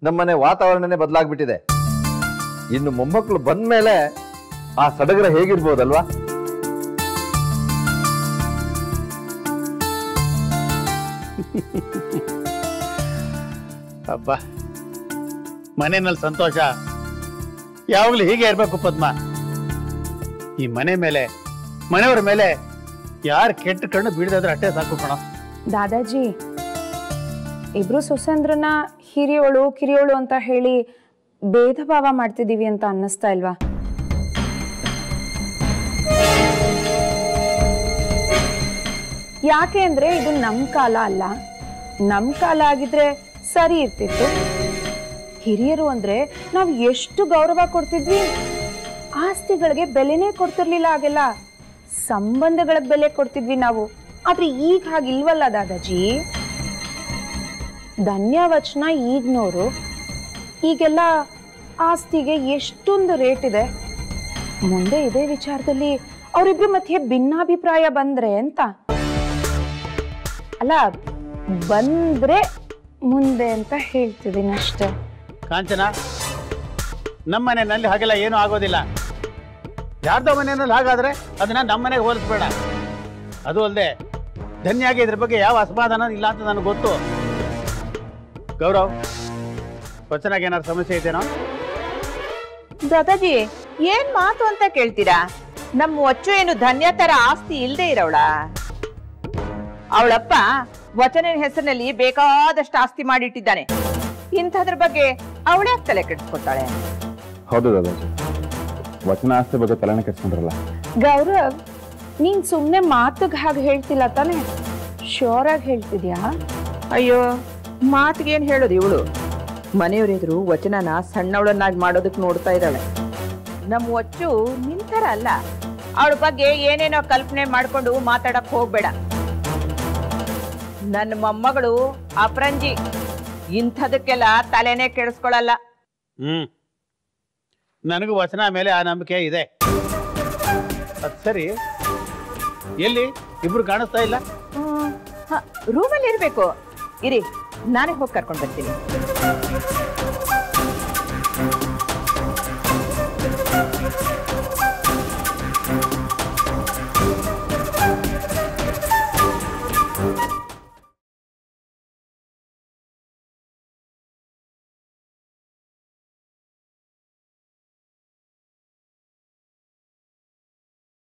ನಮ್ಮನೆ ವಾತಾವರಣನೇ ಬದಲಾಗ್ಬಿಟ್ಟಿದೆ ಇನ್ನು ಮೊಮ್ಮಕ್ಕಳು ಬಂದ್ಮೇಲೆ ಆ ಸಡಗರ ಹೇಗಿರ್ಬೋದಲ್ವಾ ಹಬ್ಬ ಮನೆಯಲ್ಲಿ ಸಂತೋಷ ಯಾವಾಗಲೂ ಹೀಗೆ ಇರಬೇಕು ಪದ್ಮ ಈ ಮನೆ ಮೇಲೆ ಮನೆಯವರ ಮೇಲೆ ಯಾರು ಕೆಟ್ಟ ಕಣ್ಣು ಬೀಳದಾದ್ರೆ ಅಷ್ಟೇ ಸಾಕು ಕಣ ದಾದಾಜಿ ಇಬ್ರು ಸುಸಂದ್ರನ ಹಿರಿಯೋಳು ಕಿರಿಯೋಳು ಅಂತ ಹೇಳಿ ಭೇದ ಭಾವ ಮಾಡ್ತಿದೀವಿ ಅಂತ ಅನ್ನಿಸ್ತಾ ಇಲ್ವಾ ಯಾಕೆ ಅಂದ್ರೆ ಇದು ನಮ್ ಕಾಲ ಅಲ್ಲ ನಮ್ ಕಾಲ ಆಗಿದ್ರೆ ಸರಿ ಇರ್ತಿತ್ತು ಹಿರಿಯರು ಅಂದ್ರೆ ನಾವು ಎಷ್ಟು ಗೌರವ ಕೊಡ್ತಿದ್ವಿ ಆಸ್ತಿಗಳಿಗೆ ಬೆಲೆನೇ ಕೊಡ್ತಿರ್ಲಿಲ್ಲ ಆಗೆಲ್ಲ ಸಂಬಂಧಗಳಿಗೆ ಬೆಲೆ ಕೊಡ್ತಿದ್ವಿ ನಾವು ಆದ್ರೆ ಈಗ ಹಾಗಿಲ್ವಲ್ಲ ದಾದಾಜಿ ಧನ್ಯವಚನ ಈಗ್ನೋರು ಈಗೆಲ್ಲ ಆಸ್ತಿಗೆ ಎಷ್ಟೊಂದು ರೇಟ್ ಇದೆ ಮುಂದೆ ಇದೇ ವಿಚಾರದಲ್ಲಿ ಅವರಿಬ್ರು ಮಧ್ಯೆ ಭಿನ್ನಾಭಿಪ್ರಾಯ ಬಂದ್ರೆ ಅಂತ ಅಲ್ಲ ಬಂದ್ರೆ ಮುಂದೆ ಅಂತ ಹೇಳ್ತಿದ್ದೀನಿ ಅಷ್ಟೇ ಕಾಂಚನ ನಮ್ಮ ಮನೆಯಲ್ಲಿ ಹಾಗೆಲ್ಲ ಏನೂ ಆಗೋದಿಲ್ಲ ಯಾರ್ದೋ ಮನೆಯಲ್ಲಿ ಹಾಗಾದ್ರೆ ಅದನ್ನ ನಮ್ಮ ಮನೆಗೆ ಹೋಲಿಸ್ಬೇಡ ಅದು ಅಲ್ಲದೆ ಧನ್ಯಾಗಿ ಇದ್ರ ಬಗ್ಗೆ ಯಾವ ಅಸಮಾಧಾನ ಇಲ್ಲ ಅಂತ ನನಗೆ ಗೊತ್ತು ಗೌರವ್ ವಚನಾಗ ಏನಾದ್ರು ಸಮಸ್ಯೆ ಇದೆನೋ ದಾದಾಜಿ ಏನ್ ಮಾತು ಅಂತ ಕೇಳ್ತೀರಾ ನಮ್ಮ ಒಚ್ಚು ಏನು ಧನ್ಯ ತರ ಆಸ್ತಿ ಇಲ್ದೇ ಇರೋವಳ ಅವಳಪ್ಪ ವಚನ ಹೆಸರಿನಲ್ಲಿ ಬೇಕಾದಷ್ಟು ಆಸ್ತಿ ಮಾಡಿಟ್ಟಿದ್ದಾನೆ ಇಂಥದ್ರ ಬಗ್ಗೆ ಅವಳೇ ತಲೆ ಕೆಡಿಸ್ಕೊತಾಳೆ ಹೌದು ದಾದಾಜಿ ವಚನ ಆಸ್ತಿ ಬಗ್ಗೆ ತಲೆನೇ ಕೆಡ್ಸ್ಕೊಂಡ್ರಲ್ಲ ಗೌರವ್ ನೀನ್ ಸುಮ್ನೆ ಮಾತುಗ್ ಹಾಗೆ ಹೇಳ್ತಿಲ್ಲ ತಾನೆ ಶೋರ್ ಆಗಿ ಹೇಳ್ತಿದ್ಯಾ ಅಯ್ಯೋ ಮಾತಿಗೇನ್ ಹೇಳೋದು ಇವಳು ಮನೆಯವರೆದುರು ವಚನನ ಸಣ್ಣವಳನ್ನಾಗಿ ಮಾಡೋದಕ್ಕೆ ನೋಡ್ತಾ ಇದ್ದಾಳೆ ನಮ್ಮ ಒಚ್ಚು ನಿಂತರ ಅಲ್ಲ ಅವಳ ಬಗ್ಗೆ ಏನೇನೋ ಕಲ್ಪನೆ ಮಾಡ್ಕೊಂಡು ಮಾತಾಡಕ್ ಹೋಗ್ಬೇಡ ನನ್ನ ಮೊಮ್ಮಗಳು ಅಪರಂಜಿ ಇಂಥದಕ್ಕೆಲ್ಲ ತಲೆನೇ ಕೆಡಿಸ್ಕೊಳಲ್ಲ ಹ್ಮ್ ನನಗೂ ವಚನ ಮೇಲೆ ಆ ನಂಬಿಕೆ ಇದೆ ಅದ್ ಸರಿ ಎಲ್ಲಿ ಇಬ್ರು ಕಾಣಿಸ್ತಾ ಇಲ್ಲ ರೂಮಲ್ಲಿ ಇರ್ಬೇಕು ಇರಿ ನಾನೇ ಹೋಗಿ ಕರ್ಕೊಂಡು ಬರ್ತೀನಿ